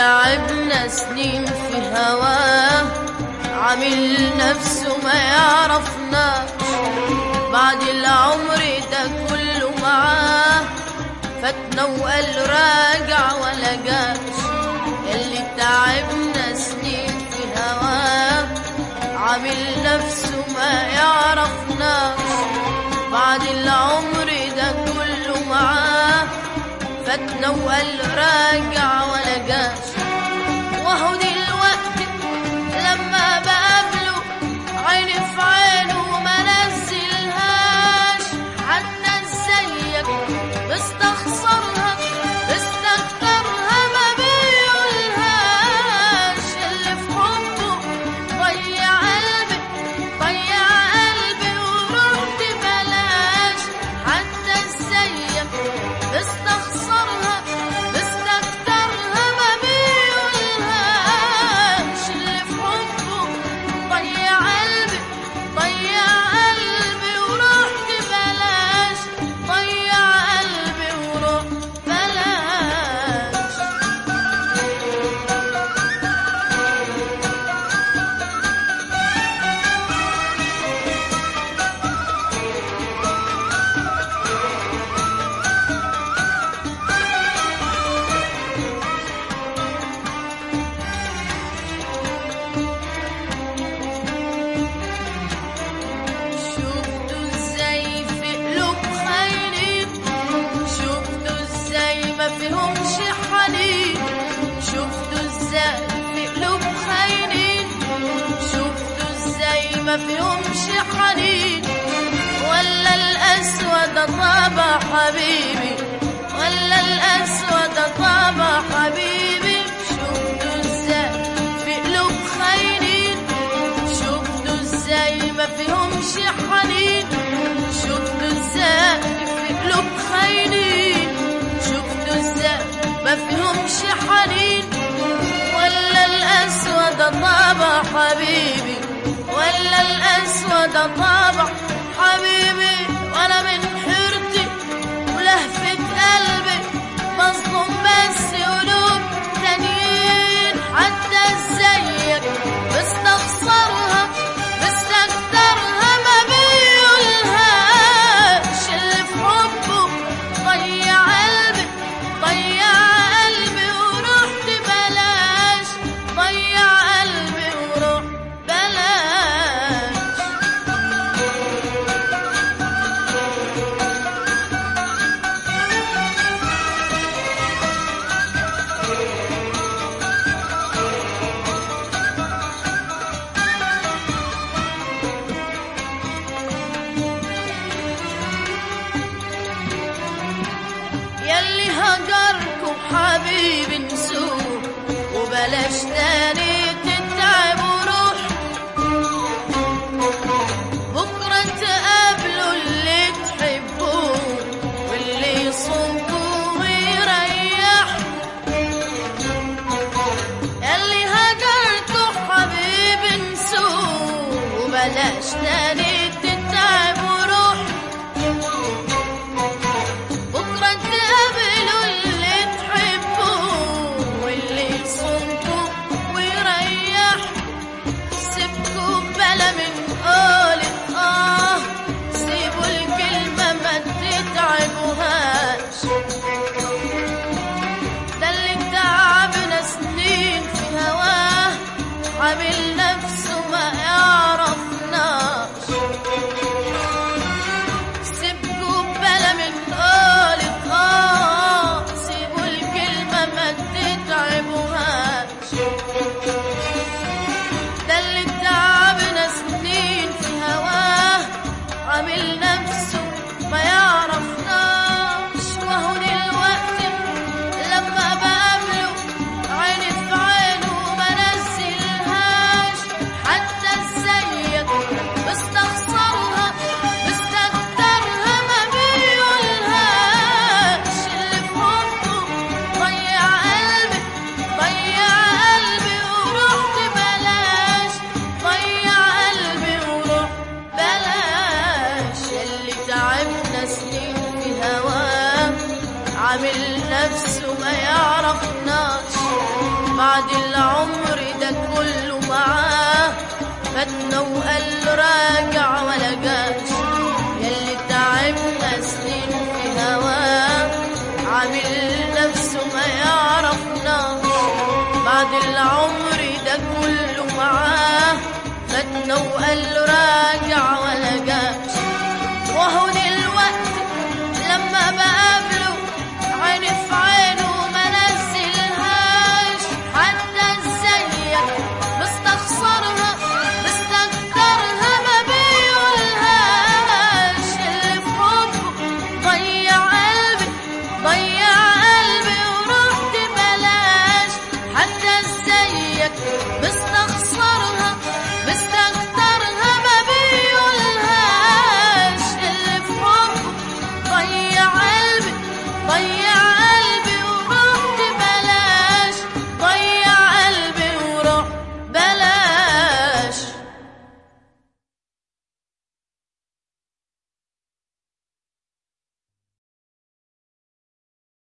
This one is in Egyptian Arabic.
تعبنا سنين في هواه عامل نفسه ما يعرفنا بعد العمر ده كله معاه فاتنا وقال راجع ولا جاش اللي تعبنا سنين في هواه عامل نفسه ما يعرفناش بعد العمر ده كله معاه فاتنا وقال راجع ولا جاش وهو دلوقتي لما بقابله عيني في عينه ما نزلهاش حتى ازيك بستخسرها بستكترها ما بيقولهاش اللي في حبه ضيع قلبي ضيع قلبي ورحت بلاش حتى ازيك بستخسرها بستكترها ما بيقولهاش اللي في حبه ضيع قلبي ضيع قلبي ورحت بلاش ضيع قلبي ورحت بلاش شفتوا ازاي في قلوب خاينين شفتوا ازاي ما فيهمش حنين شفتوا ازاي في قلوب خاينين شفتوا ازاي ما فيهمش حنين ولا الاسود طابع حبيبي ولا الاسود طابع حبيبي شفتوا ازاي في قلوب خاينين شفتوا ازاي ما فيهمش حنين شفتوا ازاي في قلوب خاينين شفتوا ازاي ما فيهمش حنين ولا الاسود طابع حبيبي ولا الاسود طابع حبيبي وانا من حيرتي ولهفة عامل نفسه ما يعرفناش بعد العمر ده كله معاه فاتنا وقال راجع ولا جاش ياللي تعبنا سنين في هواه عامل نفسه ما يعرفناش بعد العمر ده كله معاه فاتنا وقال راجع ولا جاش وهو